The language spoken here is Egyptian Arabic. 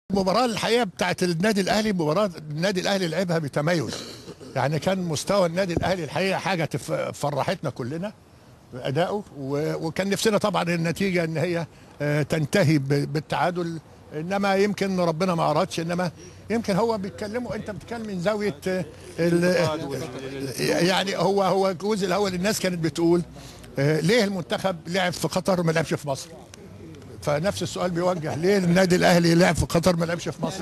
المباراة الحقيقة بتاعت النادي الأهلي مباراة النادي الأهلي لعبها بتميز يعني كان مستوى النادي الأهلي الحقيقة حاجة تف- فرحتنا كلنا بأدائه و- وكان نفسنا طبعا النتيجة إن هي آه، تنتهي ب- بالتعادل إنما يمكن ربنا ما أرادش إنما يمكن هو بيتكلموا أنت بتتكلم من زاوية آه، ال- يعني هو هو الجزء الأول الناس كانت بتقول آه، ليه المنتخب لعب في قطر وما لعبش في مصر؟ فنفس السؤال بيوجه ليه النادي الاهلي لعب في قطر ما لعبش في مصر